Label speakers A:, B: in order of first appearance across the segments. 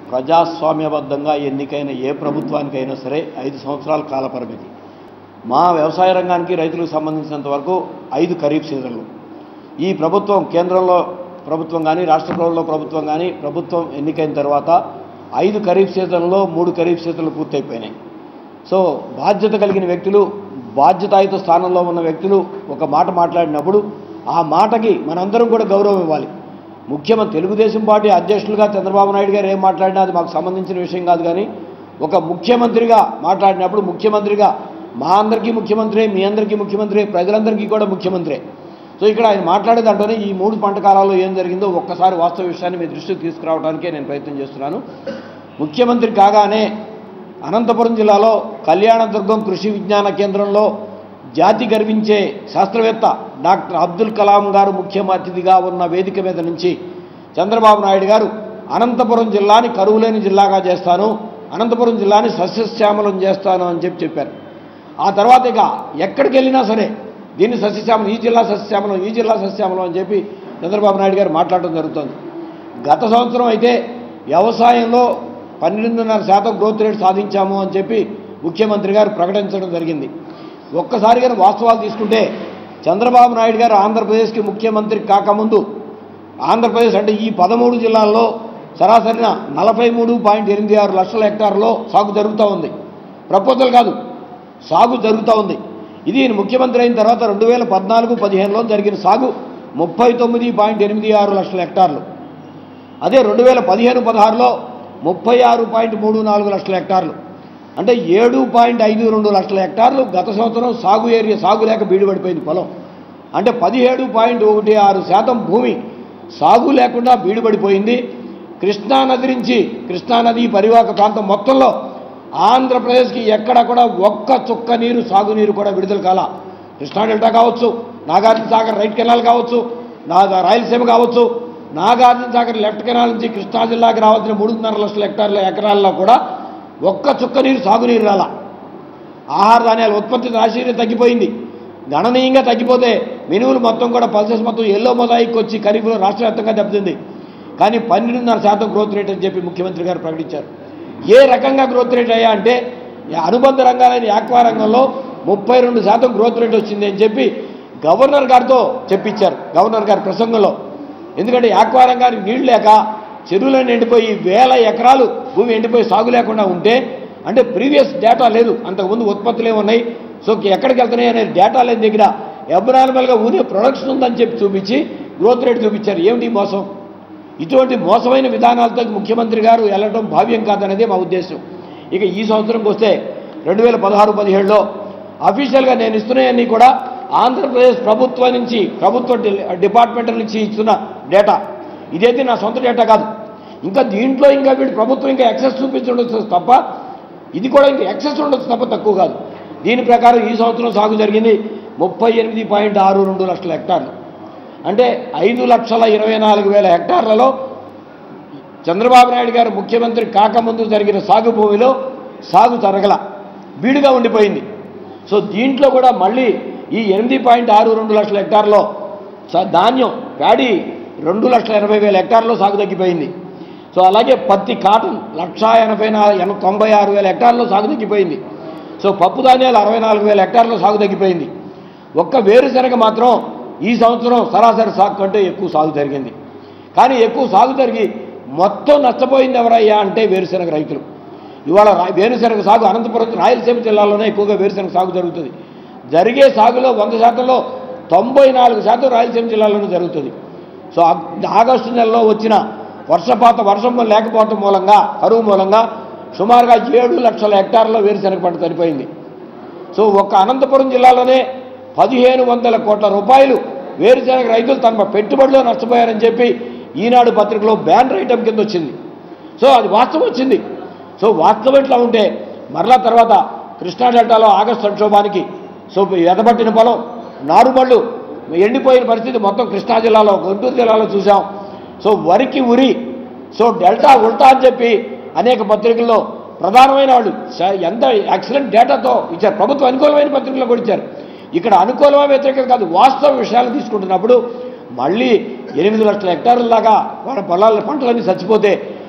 A: ప్రజాస్వామ్యబద్ధంగా ఎన్నికైన ఏ ప్రభుత్వానికైనా సరే ఐదు సంవత్సరాల కాల పరిమితి మా వ్యవసాయ రంగానికి రైతులకు సంబంధించినంత వరకు ఐదు ఖరీఫ్ సీజన్లు ఈ ప్రభుత్వం కేంద్రంలో ప్రభుత్వం కానీ రాష్ట్ర ప్రభుత్వంలో ప్రభుత్వం కానీ ప్రభుత్వం ఎన్నికైన తర్వాత ఐదు ఖరీఫ్ సీజన్లో మూడు ఖరీఫ్ సీజన్లు పూర్తయిపోయినాయి సో బాధ్యత కలిగిన వ్యక్తులు బాధ్యతాయుత స్థానంలో ఉన్న వ్యక్తులు ఒక మాట మాట్లాడినప్పుడు ఆ మాటకి మనందరం కూడా గౌరవం ఇవ్వాలి ముఖ్యమంత్రి తెలుగుదేశం పార్టీ అధ్యక్షులుగా చంద్రబాబు నాయుడు గారు ఏం మాట్లాడినా అది మాకు సంబంధించిన విషయం కాదు కానీ ఒక ముఖ్యమంత్రిగా మాట్లాడినప్పుడు ముఖ్యమంత్రిగా మా అందరికీ ముఖ్యమంత్రి మీ అందరికీ ముఖ్యమంత్రి ప్రజలందరికీ కూడా ముఖ్యమంత్రి సో ఇక్కడ ఆయన మాట్లాడేదంటేనే ఈ మూడు పంట కాలాల్లో ఏం జరిగిందో ఒక్కసారి వాస్తవ విషయాన్ని మీ దృష్టికి తీసుకురావడానికే నేను ప్రయత్నం చేస్తున్నాను ముఖ్యమంత్రి కాగానే అనంతపురం జిల్లాలో కళ్యాణదుర్గం కృషి విజ్ఞాన కేంద్రంలో జాతి గర్వించే శాస్త్రవేత్త డాక్టర్ అబ్దుల్ కలాం గారు ముఖ్య అతిథిగా ఉన్న వేదిక మీద నుంచి చంద్రబాబు నాయుడు గారు అనంతపురం జిల్లాని కరువు లేని జిల్లాగా చేస్తాను అనంతపురం జిల్లాని సస్యశ్యామలం చేస్తాను అని చెప్పి చెప్పారు ఆ తర్వాత ఇక ఎక్కడికి వెళ్ళినా సరే దీన్ని సస్యశ్యామలం ఈ జిల్లా సస్యశ్యామలం ఈ జిల్లా సస్యశ్యామలం అని చెప్పి చంద్రబాబు నాయుడు గారు మాట్లాడటం జరుగుతుంది గత సంవత్సరం అయితే వ్యవసాయంలో పన్నెండున్నర శాతం గ్రోత్ రేట్ సాధించాము అని చెప్పి ముఖ్యమంత్రి గారు ప్రకటించడం జరిగింది ఒక్కసారి కానీ వాస్తవాలు తీసుకుంటే చంద్రబాబు నాయుడు గారు ఆంధ్రప్రదేశ్కి ముఖ్యమంత్రి కాకముందు ఆంధ్రప్రదేశ్ అంటే ఈ పదమూడు జిల్లాల్లో సరాసరిన నలభై మూడు పాయింట్ ఎనిమిది ఆరు లక్షల హెక్టార్లో సాగు జరుగుతూ ఉంది ప్రపోజల్ కాదు సాగు జరుగుతూ ఉంది ఇది ఈయన ముఖ్యమంత్రి అయిన తర్వాత రెండు వేల పద్నాలుగు పదిహేనులో జరిగిన సాగు ముప్పై తొమ్మిది పాయింట్ ఎనిమిది ఆరు లక్షల హెక్టార్లు అదే రెండు వేల పదిహేను పదహారులో ముప్పై ఆరు పాయింట్ మూడు నాలుగు లక్షల హెక్టార్లు అంటే ఏడు పాయింట్ ఐదు రెండు లక్షల హెక్టార్లు గత సంవత్సరం సాగు ఏరియా సాగు లేక బీడుపడిపోయింది పొలం అంటే పదిహేడు పాయింట్ ఒకటి ఆరు శాతం భూమి సాగు లేకుండా బీడుపడిపోయింది కృష్ణానది నుంచి కృష్ణానది పరివాహక ప్రాంతం మొత్తంలో ఆంధ్రప్రదేశ్కి ఎక్కడ కూడా ఒక్క చుక్క నీరు సాగునీరు కూడా విడుదల కాల కృష్ణా డెల్టా కావచ్చు నాగార్జున సాగర్ రైట్ కెనాల్ కావచ్చు నా రాయలసీమ కావచ్చు నాగార్జున సాగర్ లెఫ్ట్ కెనాల్ నుంచి కృష్ణా జిల్లాకి రావాల్సిన మూడున్నర లక్షల హెక్టార్ల ఎకరాల్లో కూడా ఒక్క చుక్క నీరు సాగునీరు రాల ఆహార ధాన్యాల ఉత్పత్తి రాశి తగ్గిపోయింది గణనీయంగా తగ్గిపోతే మినువులు మొత్తం కూడా పల్సెస్ మొత్తం ఎల్లో మొదాయికి వచ్చి ఖరీఫ్లో రాష్ట్ర వ్యాప్తంగా దెబ్బతింది కానీ పన్నెండున్నర శాతం గ్రోత్ రేట్ అని చెప్పి ముఖ్యమంత్రి గారు ప్రకటించారు ఏ రకంగా గ్రోత్ రేట్ అయ్యా అంటే ఈ అనుబంధ రంగాలైన యాక్వా రంగంలో ముప్పై రెండు శాతం గ్రోత్ రేట్ వచ్చింది అని చెప్పి గవర్నర్ గారితో చెప్పించారు గవర్నర్ గారి ప్రసంగంలో ఎందుకంటే యాక్వా రంగానికి నీళ్లు లేక చెరువులను ఎండిపోయి వేల ఎకరాలు భూమి ఎండిపోయి సాగు లేకుండా ఉంటే అంటే ప్రీవియస్ డేటా లేదు అంతకుముందు ఉత్పత్తులు ఏమున్నాయి సో ఎక్కడికి వెళ్తున్నాయి అనే డేటా లేని దగ్గర అబ్నార్మల్గా ఊనే ప్రొడక్షన్ ఉందని చెప్పి చూపించి గ్రోత్ రేట్ చూపించారు ఏమిటి ఈ మోసం ఇటువంటి మోసమైన విధానాలతో ముఖ్యమంత్రి గారు వెళ్ళడం భావ్యం కాదనేదే మా ఉద్దేశం ఇక ఈ సంవత్సరంకి వస్తే రెండు వేల పదహారు పదిహేడులో అఫీషియల్గా నేను ఇస్తున్నాయన్నీ కూడా ఆంధ్రప్రదేశ్ ప్రభుత్వం నుంచి ప్రభుత్వ డి- డిపార్ట్మెంట్ నుంచి ఇస్తున్న డేటా ఇదైతే నా సొంత డేటా కాదు ఇంకా దీంట్లో ఇంకా వీడు ప్రభుత్వం ఇంకా ఎక్సెస్ చూపించడం తప్ప ఇది కూడా ఇంకా ఎక్సెస్ ఉండొచ్చు తప్ప తక్కువ కాదు దీని ప్రకారం ఈ సంవత్సరం సాగు జరిగింది ముప్పై ఎనిమిది పాయింట్ ఆరు రెండు లక్షల హెక్టార్లు అంటే ఐదు లక్షల ఇరవై నాలుగు వేల హెక్టార్లలో చంద్రబాబు నాయుడు గారు ముఖ్యమంత్రి కాకముందు జరిగిన సాగు భూమిలో సాగు జరగల బీడుగా ఉండిపోయింది సో దీంట్లో కూడా మళ్ళీ ఈ ఎనిమిది పాయింట్ ఆరు రెండు లక్షల హెక్టార్లో స- ధాన్యం ప్యాడీ రెండు లక్షల ఎనభై వేల హెక్టార్లో సాగు తగ్గిపోయింది సో అలాగే పత్తి కాటన్ లక్షా ఎనభై నాలుగు ఎన తొంభై ఆరు వేల హెక్టార్లో సాగు తగ్గిపోయింది సో పప్పు ధాన్యాలు అరవై నాలుగు వేల హెక్టార్లో సాగు తగ్గిపోయింది ఒక్క వేరుశనగ మాత్రం ఈ సంవత్సరం సరాసరి సాగు కంటే ఎక్కువ సాగు జరిగింది కానీ ఎక్కువ సాగు జరిగి మొత్తం నష్టపోయింది ఎవరయ్యా అంటే వేరుశనగ రైతులు ఇవాళ రా- వేరుశనగ సాగు అనంతపురం రాయలసీమ జిల్లాలోనే ఎక్కువగా వేరుశనగ సాగు జరుగుతుంది జరిగే సాగులో వంద శాతంలో తొంభై నాలుగు శాతం రాయలసీమ జిల్లాలోనే జరుగుతుంది సో ఆగ్- ఆగస్టు నెలలో వచ్చిన వర్షపాత వర్షం లేకపోవటం మూలంగా కరువు మూలంగా సుమారుగా ఏడు లక్షల హెక్టార్లో వేరుశనగ పంట సరిపోయింది సో ఒక్క అనంతపురం జిల్లాలోనే పదిహేను వందల కోట్ల రూపాయలు వేరుశనగ రైతులు తమ పెట్టుబడిలో నష్టపోయారని చెప్పి ఈనాడు పత్రికలో బ్యానర్ ఐటమ్ కింద వచ్చింది సో అది వాస్తవం వచ్చింది సో వాస్తవం ఇట్లా ఉంటే మరలా తర్వాత కృష్ణా డెల్టాలో ఆగస్టు సంక్షోభానికి సో ఎదబట్టిన పొలం నారుమళ్ళు ఎండిపోయిన పరిస్థితి మొత్తం కృష్ణా జిల్లాలో గుంటూరు జిల్లాలో చూసాం సో వరికి ఉరి సో డెల్టా ఉల్టా అని చెప్పి అనేక పత్రికల్లో ప్రధానమైన వాళ్ళు స- ఎంత ఎక్సలెంట్ డేటాతో ఇచ్చారు ప్రభుత్వం అనుకూలమైన పత్రికల్లో కూడా ఇచ్చారు ఇక్కడ అనుకూలమైన వ్యతిరేకత కాదు వాస్తవ విషయాలు తీసుకుంటున్నప్పుడు మళ్ళీ ఎనిమిది లక్షల హెక్టార్ల దాకా వాళ్ళ పొలాల పంటలన్నీ చచ్చిపోతే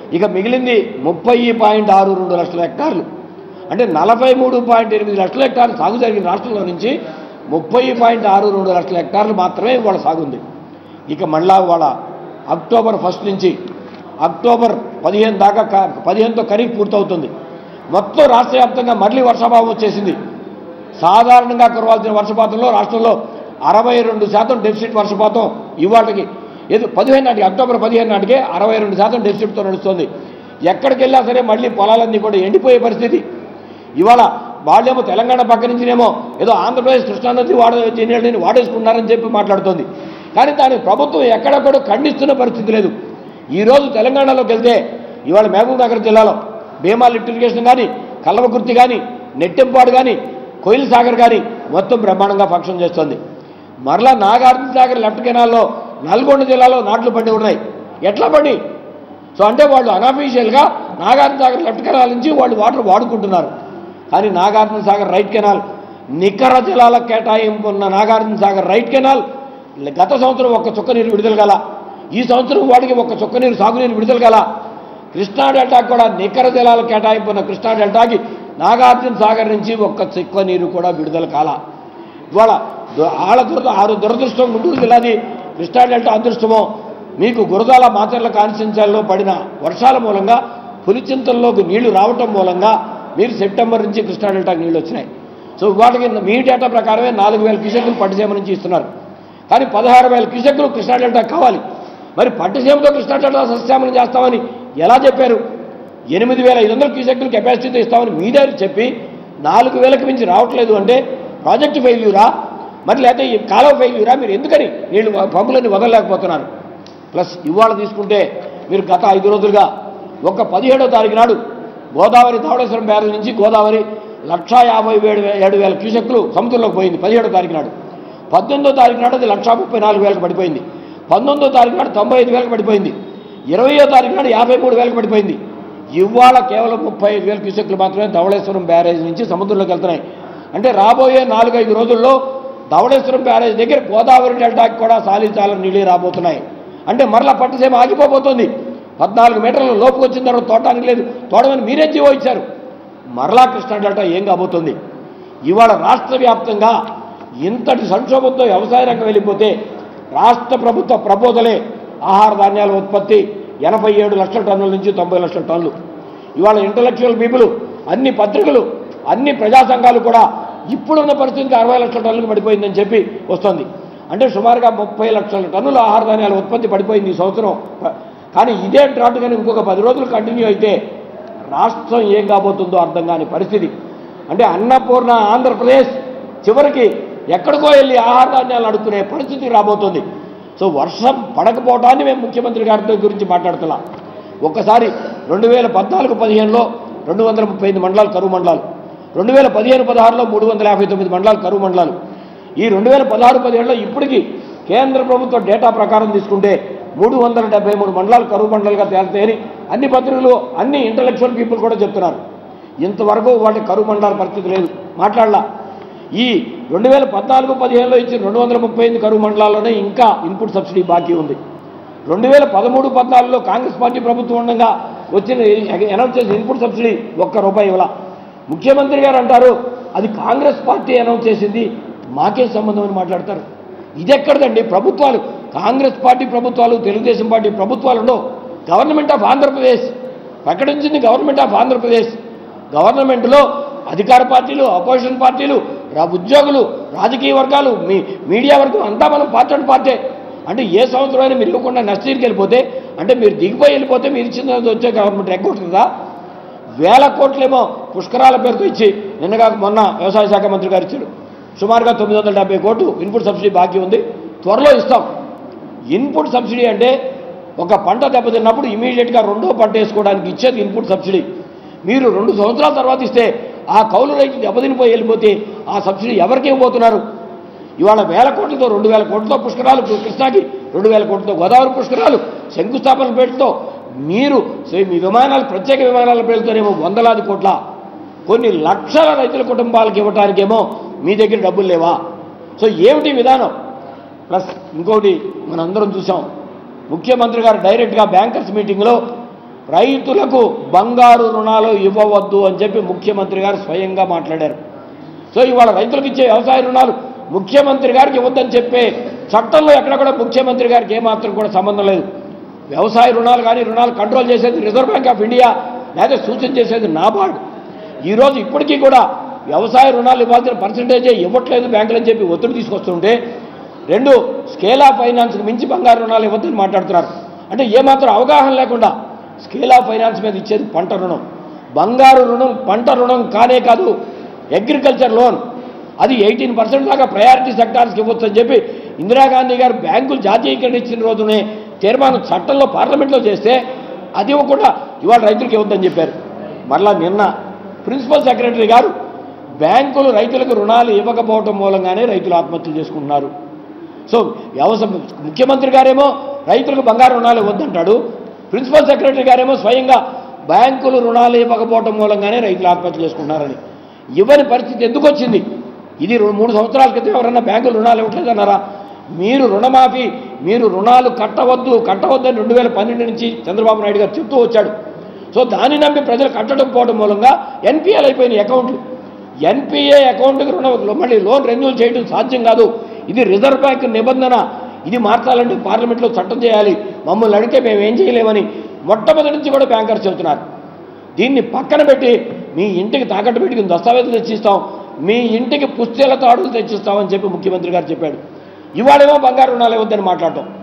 A: ఇక మిగిలింది ముప్పై పాయింట్ ఆరు రెండు లక్షల హెక్టార్లు అంటే నలభై మూడు పాయింట్ ఎనిమిది లక్షల హెక్టార్లు సాగు జరిగిన రాష్ట్రంలో నుంచి ముప్పై పాయింట్ ఆరు రెండు లక్షల హెక్టార్లు మాత్రమే ఇవాళ సాగుంది ఇక మళ్ళా ఇవాళ అక్టోబర్ ఫస్ట్ నుంచి అక్టోబర్ పదిహేను దాకా క- పదిహేనుతో ఖరీఫ్ పూర్తవుతుంది మొత్తం రాష్ట్ర వ్యాప్తంగా మళ్ళీ వర్షాభావం వచ్చేసింది సాధారణంగా కురవాల్సిన వర్షపాతంలో రాష్ట్రంలో అరవై రెండు శాతం డెఫిసిట్ వర్షపాతం ఇవాళకి ఏదో పదిహేను నాటికి అక్టోబర్ పదిహేను నాటికే అరవై రెండు శాతం డెఫిసిట్తో నడుస్తుంది ఎక్కడికి వెళ్ళా సరే మళ్ళీ పొలాలన్నీ కూడా ఎండిపోయే పరిస్థితి ఇవాళ వాళ్ళేమో తెలంగాణ పక్క నుంచినేమో ఏదో ఆంధ్రప్రదేశ్ కృష్ణానది వాడ నీళ్ళని వాడేసుకున్నారని చెప్పి మాట్లాడుతోంది కానీ దాని ప్రభుత్వం ఎక్కడ కూడా ఖండిస్తున్న పరిస్థితి లేదు ఈరోజు తెలంగాణలోకి వెళ్తే ఇవాళ మహబూబ్ నగర్ జిల్లాలో భీమా లిఫ్ట్ ఇరిగేషన్ కానీ కల్వకుర్తి కానీ నెట్టెంపాడు కానీ కోయిల్ సాగర్ కానీ మొత్తం బ్రహ్మాండంగా ఫంక్షన్ చేస్తుంది మరలా నాగార్జున సాగర్ లెఫ్ట్ కెనాల్లో నల్గొండ జిల్లాలో నాట్లు పండి ఉన్నాయి ఎట్లా పండి సో అంటే వాళ్ళు అన్అఫీషియల్గా నాగార్జున సాగర్ లెఫ్ట్ కెనాల్ నుంచి వాళ్ళు వాటర్ వాడుకుంటున్నారు కానీ నాగార్జున సాగర్ రైట్ కెనాల్ నికర జలాల కేటాయింపు ఉన్న నాగార్జున సాగర్ రైట్ కెనాల్ గత సంవత్సరం ఒక్క చుక్క నీరు విడుదల గల ఈ సంవత్సరం వాడికి ఒక్క చుక్క నీరు సాగునీరు విడుదల గల కృష్ణా డెల్టాకు కూడా నికర జలాల కేటాయింపు ఉన్న కృష్ణా డెల్టాకి నాగార్జున సాగర్ నుంచి ఒక్క చుక్క నీరు కూడా విడుదల కాల ఇవాళ దు- ఆళ్ళ దురద ఆరు దురదృష్టం గుంటూరు జిల్లాది కృష్ణా డెల్టా అదృష్టమో మీకు గురదాల మాచర్ల కాన్స్టిట్యున్సీల్లో పడిన వర్షాల మూలంగా పులిచింతల్లోకి నీళ్లు రావటం మూలంగా మీరు సెప్టెంబర్ నుంచి కృష్ణా డెల్టాకి నీళ్లు వచ్చినాయి సో వాటికి మీ డేటా ప్రకారమే నాలుగు వేల క్యూసెక్కులు పట్టుసీమ నుంచి ఇస్తున్నారు కానీ పదహారు వేల క్యూసెక్కులు కృష్ణా డెల్టాకి కావాలి మరి పట్టుసీమతో కృష్ణా డెల్టా సస్యామలం చేస్తామని ఎలా చెప్పారు ఎనిమిది వేల ఐదు వందల క్యూసెక్కులు కెపాసిటీతో ఇస్తామని మీ దగ్గర చెప్పి నాలుగు వేలకు మించి రావట్లేదు అంటే ప్రాజెక్టు ఫెయిల్యూరా మరి లేకపోతే ఈ కాలువ ఫెయిల్యూరా మీరు ఎందుకని నీళ్ళు పంపులన్నీ వదలలేకపోతున్నారు ప్లస్ ఇవాళ తీసుకుంటే మీరు గత ఐదు రోజులుగా ఒక పదిహేడో తారీఖు నాడు గోదావరి ధవళేశ్వరం బ్యారేజ్ నుంచి గోదావరి లక్షా యాభై ఏడు వే- ఏడు వేల క్యూసెక్లు సముద్రంలోకి పోయింది పదిహేడో తారీఖు నాడు పద్దెనిమిదో తారీఖు నాడు అది లక్షా ముప్పై నాలుగు వేలకు పడిపోయింది పంతొమ్మిదో తారీఖు నాడు తొంభై ఐదు వేలకు పడిపోయింది ఇరవయో తారీఖు నాడు యాభై మూడు వేలకు పడిపోయింది ఇవాళ కేవలం ముప్పై ఐదు వేల క్యూసెక్లు మాత్రమే ధవళేశ్వరం బ్యారేజ్ నుంచి సముద్రంలోకి వెళ్తున్నాయి అంటే రాబోయే నాలుగైదు రోజుల్లో ధవళేశ్వరం బ్యారేజ్ దగ్గర గోదావరి డెల్టాకి కూడా సాలించాలని నీళ్ళు రాబోతున్నాయి అంటే మరలా పట్టుసేమ ఆగిపోబోతోంది పద్నాలుగు మీటర్ల లోపుకి వచ్చిన తర్వాత తోటానికి లేదు తోడమని మీరే జీవో ఇచ్చారు మరలా కృష్ణా డెల్టా ఏం కాబోతుంది ఇవాళ రాష్ట్ర వ్యాప్తంగా ఇంతటి సంక్షోభంతో వ్యవసాయ రంగం వెళ్ళిపోతే రాష్ట్ర ప్రభుత్వ ప్రబోధలే ఆహార ధాన్యాల ఉత్పత్తి ఎనభై ఏడు లక్షల టన్నుల నుంచి తొంభై లక్షల టన్నులు ఇవాళ ఇంటలెక్చువల్ పీపుల్ అన్ని పత్రికలు అన్ని ప్రజా సంఘాలు కూడా ఇప్పుడున్న పరిస్థితికి అరవై లక్షల టన్నులకు పడిపోయిందని చెప్పి వస్తుంది అంటే సుమారుగా ముప్పై లక్షల టన్నుల ఆహార ధాన్యాల ఉత్పత్తి పడిపోయింది ఈ సంవత్సరం కానీ ఇదే డ్రాట్ కానీ ఇంకొక పది రోజులు కంటిన్యూ అయితే రాష్ట్రం ఏం కాబోతుందో అర్థం కాని పరిస్థితి అంటే అన్నపూర్ణ ఆంధ్రప్రదేశ్ చివరికి ఎక్కడికో వెళ్ళి ఆహార ధాన్యాలు అడుక్కునే పరిస్థితి రాబోతుంది సో వర్షం పడకపోవటాన్ని మేము ముఖ్యమంత్రి గారితో గురించి మాట్లాడుతున్నాం ఒక్కసారి రెండు వేల పద్నాలుగు పదిహేనులో రెండు వందల ముప్పై ఐదు మండలాలు కరువు మండలాలు రెండు వేల పదిహేను పదహారులో మూడు వందల యాభై తొమ్మిది మండలాలు కరువు మండలాలు ఈ రెండు వేల పదహారు పదిహేడులో ఇప్పటికీ కేంద్ర ప్రభుత్వ డేటా ప్రకారం తీసుకుంటే మూడు వందల డెబ్బై మూడు మండలాలు కరువు మండలాలుగా తేలుతాయని అన్ని పత్రికలు అన్ని ఇంటలెక్చువల్ పీపుల్ కూడా చెప్తున్నారు ఇంతవరకు వాటి కరువు మండలాల పరిస్థితి లేదు మాట్లాడలా ఈ రెండు వేల పద్నాలుగు పదిహేనులో ఇచ్చిన రెండు వందల ముప్పై ఎనిమిది కరువు మండలాల్లోనే ఇంకా ఇన్పుట్ సబ్సిడీ బాకీ ఉంది రెండు వేల పదమూడు పద్నాలుగులో కాంగ్రెస్ పార్టీ ప్రభుత్వం ఉండగా వచ్చిన అనౌన్స్ చేసిన ఇన్పుట్ సబ్సిడీ ఒక్క రూపాయి ఇవ్వాల ముఖ్యమంత్రి గారు అంటారు అది కాంగ్రెస్ పార్టీ అనౌన్స్ చేసింది మాకే సంబంధం అని మాట్లాడతారు ఇది ఎక్కడదండి ప్రభుత్వాలు కాంగ్రెస్ పార్టీ ప్రభుత్వాలు తెలుగుదేశం పార్టీ ప్రభుత్వాలు ఉండవు గవర్నమెంట్ ఆఫ్ ఆంధ్రప్రదేశ్ ప్రకటించింది గవర్నమెంట్ ఆఫ్ ఆంధ్రప్రదేశ్ గవర్నమెంట్లో అధికార పార్టీలు అపోజిషన్ పార్టీలు రా- ఉద్యోగులు రాజకీయ వర్గాలు మీ మీడియా వర్గం అంతా మనం పార్టీ అండ్ పార్టీ అంటే ఏ సంవత్సరం అయినా మీరు ఇవ్వకుండా నష్టీరికి వెళ్ళిపోతే అంటే మీరు దిగిపోయి వెళ్ళిపోతే మీరు ఇచ్చిన వచ్చే గవర్నమెంట్ ఎగ్గొట్టుతుందా వేల కోట్లేమో పుష్కరాల పేరుతో ఇచ్చి నిన్నగా మొన్న వ్యవసాయ శాఖ మంత్రి గారు ఇచ్చారు సుమారుగా తొమ్మిది వందల డెబ్బై కోట్లు ఇన్పుట్ సబ్సిడీ బాకీ ఉంది త్వరలో ఇస్తాం ఇన్పుట్ సబ్సిడీ అంటే ఒక పంట దెబ్బతిన్నప్పుడు ఇమీడియట్గా రెండో పంట వేసుకోవడానికి ఇచ్చేది ఇన్పుట్ సబ్సిడీ మీరు రెండు సంవత్సరాల తర్వాత ఇస్తే ఆ కౌలు రైతు దెబ్బతినిపోయి వెళ్ళిపోతే ఆ సబ్సిడీ ఎవరికి ఇవ్వబోతున్నారు ఇవాళ వేల కోట్లతో రెండు వేల కోట్లతో పుష్కరాలు కృష్ణాకి రెండు వేల కోట్లతో గోదావరి పుష్కరాలు శంకుస్థాపన పేరుతో మీరు సే- మీ విమానాలు ప్రత్యేక విమానాల పేరుతోనేమో వందలాది కోట్ల కొన్ని లక్షల రైతుల కుటుంబాలకు ఇవ్వటానికేమో మీ దగ్గర డబ్బులు లేవా సో ఏమిటి విధానం ప్లస్ ఇంకోటి మనందరం చూసాం ముఖ్యమంత్రి గారు డైరెక్ట్గా బ్యాంకర్స్ మీటింగ్లో రైతులకు బంగారు రుణాలు ఇవ్వవద్దు అని చెప్పి ముఖ్యమంత్రి గారు స్వయంగా మాట్లాడారు సో ఇవాళ రైతులకు ఇచ్చే వ్యవసాయ రుణాలు ముఖ్యమంత్రి గారికి ఇవ్వద్దని చెప్పే చట్టంలో ఎక్కడ కూడా ముఖ్యమంత్రి గారికి ఏమాత్రం కూడా సంబంధం లేదు వ్యవసాయ రుణాలు కానీ రుణాలు కంట్రోల్ చేసేది రిజర్వ్ బ్యాంక్ ఆఫ్ ఇండియా లేదా సూచన చేసేది నాబార్డ్ ఈరోజు ఇప్పటికీ కూడా వ్యవసాయ రుణాలు ఇవ్వాల్సిన పర్సంటేజే ఇవ్వట్లేదు బ్యాంకులని చెప్పి ఒత్తిడి తీసుకొస్తుంటే రెండు స్కేల్ ఆఫ్ ఫైనాన్స్కి మించి బంగారు రుణాలు ఇవ్వద్దని మాట్లాడుతున్నారు అంటే ఏమాత్రం అవగాహన లేకుండా స్కేల్ ఆఫ్ ఫైనాన్స్ మీద ఇచ్చేది పంట రుణం బంగారు రుణం పంట రుణం కానే కాదు అగ్రికల్చర్ లోన్ అది ఎయిటీన్ పర్సెంట్ దాకా ప్రయారిటీ సెక్టార్స్కి ఇవ్వచ్చు అని చెప్పి ఇందిరాగాంధీ గారు బ్యాంకులు జాతీయకరణ ఇచ్చిన రోజునే తీర్మానం చట్టంలో పార్లమెంట్లో చేస్తే అది ఇవ్వకుండా ఇవాళ రైతులకు ఇవ్వద్దని చెప్పారు మరలా నిన్న ప్రిన్సిపల్ సెక్రటరీ గారు బ్యాంకులు రైతులకు రుణాలు ఇవ్వకపోవటం మూలంగానే రైతులు ఆత్మహత్యలు చేసుకుంటున్నారు సో వ్యవసాయ ముఖ్యమంత్రి గారేమో రైతులకు బంగారు రుణాలు ఇవ్వద్దంటాడు ప్రిన్సిపల్ సెక్రటరీ గారేమో స్వయంగా బ్యాంకులు రుణాలు ఇవ్వకపోవటం మూలంగానే రైతులు ఆత్మహత్య చేసుకుంటున్నారని ఇవ్వని పరిస్థితి ఎందుకు వచ్చింది ఇది రెండు- మూడు సంవత్సరాల క్రితం ఎవరన్నా బ్యాంకులు రుణాలు ఇవ్వట్లేదన్నారా మీరు రుణమాఫీ మీరు రుణాలు కట్టవద్దు కట్టవద్దని రెండు వేల పన్నెండు నుంచి చంద్రబాబు నాయుడు గారు చెప్తూ వచ్చాడు సో దాన్ని నమ్మి ప్రజలు కట్టడం పోవడం మూలంగా ఎన్పిఎల్ అయిపోయిన అకౌంట్లు ఎన్పిఏ అకౌంట్కి రుణ మళ్ళీ లోన్ రెన్యూల్ చేయడం సాధ్యం కాదు ఇది రిజర్వ్ బ్యాంక్ నిబంధన ఇది మార్చాలంటే పార్లమెంట్లో చట్టం చేయాలి మమ్మల్ని అడిగితే మేము ఏం చేయలేమని మొట్టమొదటి నుంచి కూడా బ్యాంకర్స్ చెబుతున్నారు దీన్ని పక్కన పెట్టి మీ ఇంటికి తాకట్టు పెట్టుకుని దస్తావేజులు తెచ్చిస్తాం మీ ఇంటికి పుస్తెల తాడులు తెచ్చిస్తామని చెప్పి ముఖ్యమంత్రి గారు చెప్పాడు ఇవాళేమో బంగారు రుణాలు ఇవ్వద్దని మాట్లాడటం